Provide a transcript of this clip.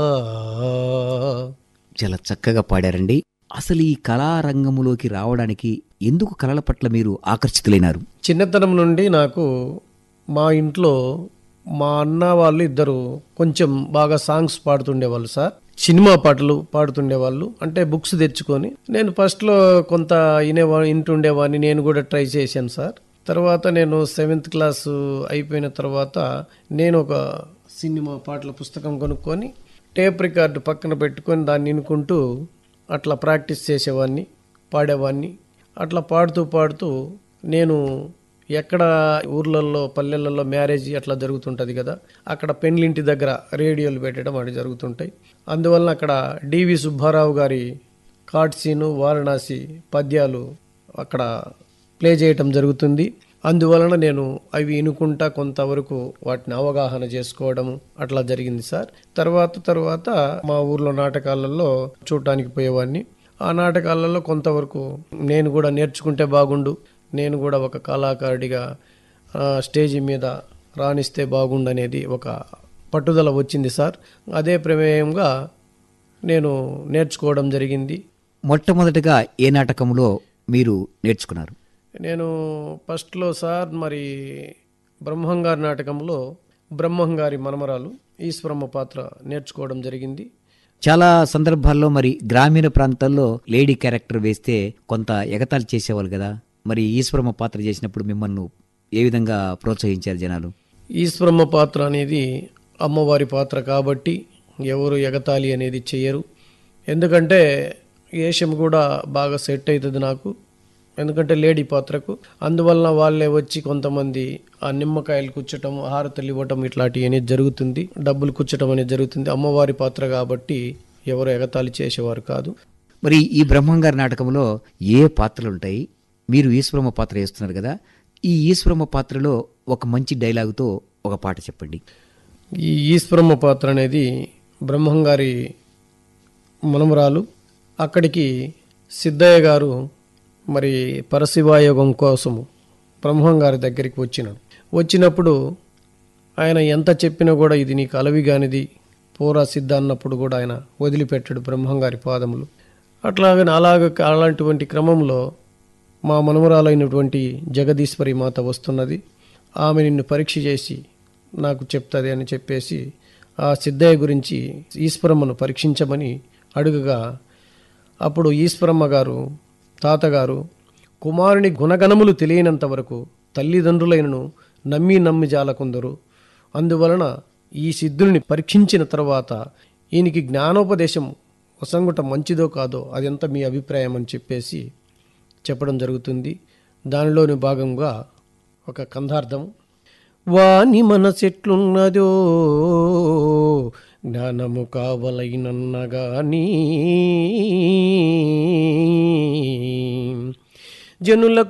చాలా చక్కగా పాడారండి అసలు ఈ కళారంగములోకి రావడానికి ఎందుకు కళల పట్ల మీరు ఆకర్షితులైనారు చిన్నతనం నుండి నాకు మా ఇంట్లో మా అన్న వాళ్ళు ఇద్దరు కొంచెం బాగా సాంగ్స్ పాడుతుండేవాళ్ళు సార్ సినిమా పాటలు పాడుతుండేవాళ్ళు అంటే బుక్స్ తెచ్చుకొని నేను ఫస్ట్లో కొంత వినేవా వింటుండేవాడిని నేను కూడా ట్రై చేశాను సార్ తర్వాత నేను సెవెంత్ క్లాస్ అయిపోయిన తర్వాత నేను ఒక సినిమా పాటల పుస్తకం కొనుక్కొని టేప్ రికార్డు పక్కన పెట్టుకొని దాన్ని వినుకుంటూ అట్లా ప్రాక్టీస్ చేసేవాడిని పాడేవాడిని అట్లా పాడుతూ పాడుతూ నేను ఎక్కడ ఊర్లలో పల్లెలలో మ్యారేజ్ అట్లా జరుగుతుంటుంది కదా అక్కడ పెండ్లింటి దగ్గర రేడియోలు పెట్టడం అవి జరుగుతుంటాయి అందువలన అక్కడ డివి సుబ్బారావు గారి కార్డ్సీను వారణాసి పద్యాలు అక్కడ ప్లే చేయటం జరుగుతుంది అందువలన నేను అవి వినుకుంటా కొంతవరకు వాటిని అవగాహన చేసుకోవడము అట్లా జరిగింది సార్ తర్వాత తర్వాత మా ఊర్లో నాటకాలలో చూడటానికి పోయేవాడిని ఆ నాటకాలలో కొంతవరకు నేను కూడా నేర్చుకుంటే బాగుండు నేను కూడా ఒక కళాకారుడిగా ఆ, స్టేజి మీద రాణిస్తే బాగుండనేది ఒక పట్టుదల వచ్చింది సార్ అదే ప్రమేయంగా నేను నేర్చుకోవడం జరిగింది మొట్టమొదటిగా ఏ నాటకంలో మీరు నేర్చుకున్నారు నేను ఫస్ట్లో సార్ మరి బ్రహ్మంగారి నాటకంలో బ్రహ్మంగారి మనమరాలు ఈశ్వరమ్మ పాత్ర నేర్చుకోవడం జరిగింది చాలా సందర్భాల్లో మరి గ్రామీణ ప్రాంతాల్లో లేడీ క్యారెక్టర్ వేస్తే కొంత ఎగతాళి చేసేవాళ్ళు కదా మరి ఈశ్వరమ్మ పాత్ర చేసినప్పుడు మిమ్మల్ని ఏ విధంగా ప్రోత్సహించారు జనాలు ఈశ్వరమ్మ పాత్ర అనేది అమ్మవారి పాత్ర కాబట్టి ఎవరు ఎగతాళి అనేది చేయరు ఎందుకంటే వేషం కూడా బాగా సెట్ అవుతుంది నాకు ఎందుకంటే లేడీ పాత్రకు అందువలన వాళ్ళే వచ్చి కొంతమంది ఆ నిమ్మకాయలు కుచ్చటం హారతలు ఇవ్వటం ఇట్లాంటివి అనేది జరుగుతుంది డబ్బులు కుచ్చటం అనేది జరుగుతుంది అమ్మవారి పాత్ర కాబట్టి ఎవరు ఎగతాళి చేసేవారు కాదు మరి ఈ బ్రహ్మంగారి నాటకంలో ఏ పాత్రలు ఉంటాయి మీరు ఈశ్వరమ్మ పాత్ర వేస్తున్నారు కదా ఈ ఈశ్వరమ్మ పాత్రలో ఒక మంచి డైలాగుతో ఒక పాట చెప్పండి ఈ ఈశ్వరమ్మ పాత్ర అనేది బ్రహ్మంగారి మనమరాలు అక్కడికి సిద్ధయ్య గారు మరి పరశివాయోగం కోసము బ్రహ్మంగారి దగ్గరికి వచ్చినాడు వచ్చినప్పుడు ఆయన ఎంత చెప్పినా కూడా ఇది నీకు అలవిగానిది పూరా సిద్ధ అన్నప్పుడు కూడా ఆయన వదిలిపెట్టాడు బ్రహ్మంగారి పాదములు అట్లాగని అలాగ అలాంటివంటి క్రమంలో మా మనమరాలైనటువంటి జగదీశ్వరి మాత వస్తున్నది ఆమె నిన్ను పరీక్ష చేసి నాకు చెప్తుంది అని చెప్పేసి ఆ సిద్ధయ్య గురించి ఈశ్వరమ్మను పరీక్షించమని అడుగగా అప్పుడు ఈశ్వరమ్మ గారు తాతగారు కుమారుని గుణగణములు తెలియనంత వరకు తల్లిదండ్రులైనను నమ్మి నమ్మి జాలకుందరు అందువలన ఈ సిద్ధుల్ని పరీక్షించిన తర్వాత ఈయనకి జ్ఞానోపదేశం వసంగుట మంచిదో కాదో అదంతా మీ అభిప్రాయం అని చెప్పేసి చెప్పడం జరుగుతుంది దానిలోని భాగంగా ఒక కందార్థం వాని మనసెట్లున్నదో జ్ఞానము కావలైనన్నగాని జనులకు